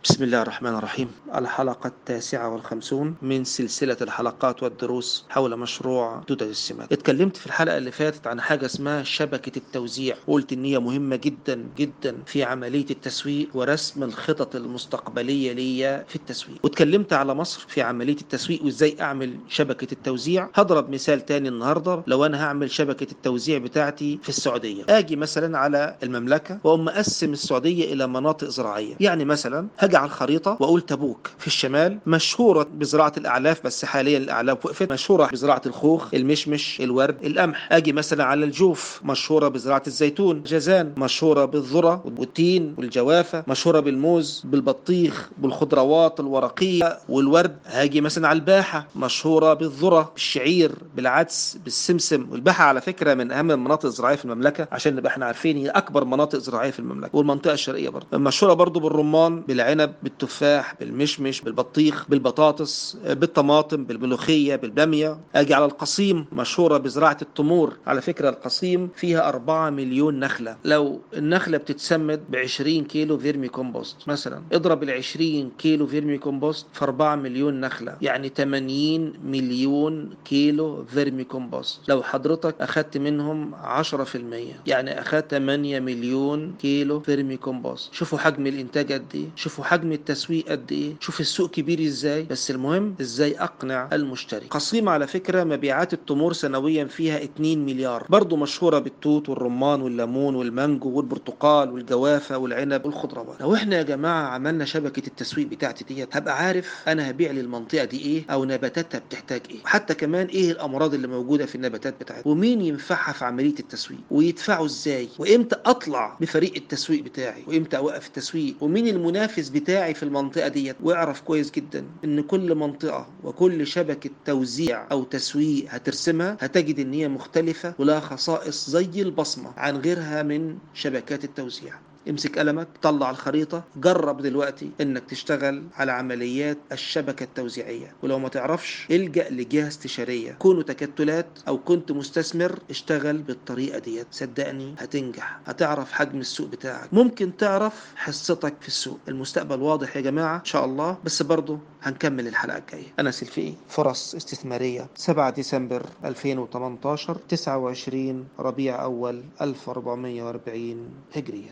بسم الله الرحمن الرحيم الحلقة التاسعة والخمسون من سلسلة الحلقات والدروس حول مشروع دودة السمات اتكلمت في الحلقة اللي فاتت عن حاجة اسمها شبكة التوزيع وقلت ان هي مهمة جدا جدا في عملية التسويق ورسم الخطط المستقبلية ليا في التسويق واتكلمت على مصر في عملية التسويق وازاي اعمل شبكة التوزيع هضرب مثال تاني النهاردة لو انا هعمل شبكة التوزيع بتاعتي في السعودية اجي مثلا على المملكة واقوم مقسم السعودية الى مناطق زراعية يعني مثلا هاجي على الخريطة واقول تبوك في الشمال مشهورة بزراعة الاعلاف بس حاليا الاعلاف وقفت مشهورة بزراعة الخوخ المشمش الورد القمح اجي مثلا على الجوف مشهورة بزراعة الزيتون جازان مشهورة بالذرة والتين والجوافة مشهورة بالموز بالبطيخ بالخضروات الورقية والورد هاجي مثلا على الباحة مشهورة بالذرة بالشعير بالعدس بالسمسم والباحة على فكرة من اهم المناطق الزراعية في المملكة عشان نبقى احنا عارفين هي اكبر مناطق زراعية في المملكة والمنطقة الشرقية برضه مشهورة برضه بالرمان بالعنب بالتفاح بالمشمش بالبطيخ بالبطاطس بالطماطم بالملوخية بالبامية اجي على القصيم مشهورة بزراعة التمور على فكرة القصيم فيها 4 مليون نخلة لو النخلة بتتسمد ب 20 كيلو فيرمي كومبوست مثلا اضرب ال 20 كيلو فيرمي كومبوست في 4 مليون نخلة يعني 80 مليون كيلو فيرمي كومبوست لو حضرتك اخدت منهم 10% يعني اخدت 8 مليون كيلو فيرمي كومبوست شوفوا حجم الانتاج قد ايه شوفوا حجم التسويق قد ايه شوف السوق كبير ازاي بس المهم ازاي اقنع المشتري قصيم على فكرة مبيعات التمور سنويا فيها 2 مليار برضو مشهورة بالتوت والرمان والليمون والمانجو والبرتقال والجوافة والعنب والخضروات لو احنا يا جماعة عملنا شبكة التسويق بتاعتي ديت هبقى عارف انا هبيع للمنطقة دي ايه او نباتاتها بتحتاج ايه حتى كمان ايه الامراض اللي موجودة في النباتات بتاعتها ومين ينفعها في عملية التسويق ويدفعوا ازاي وامتى اطلع بفريق التسويق بتاعي وامتى اوقف التسويق ومين المنافس بتاعي في المنطقة ديت واعرف كويس جدا ان كل منطقة وكل شبكة توزيع او تسويق هترسمها هتجد ان هي مختلفة ولها خصائص زي البصمة عن غيرها من شبكات التوزيع امسك قلمك طلع الخريطة جرب دلوقتي انك تشتغل على عمليات الشبكة التوزيعية ولو ما تعرفش الجأ لجهة استشارية كونوا تكتلات او كنت مستثمر اشتغل بالطريقة ديت صدقني هتنجح هتعرف حجم السوق بتاعك ممكن تعرف حصتك في السوق المستقبل واضح يا جماعة ان شاء الله بس برضه هنكمل الحلقة الجاية انا سلفي فرص استثمارية 7 ديسمبر 2018 29 ربيع اول 1440 هجرية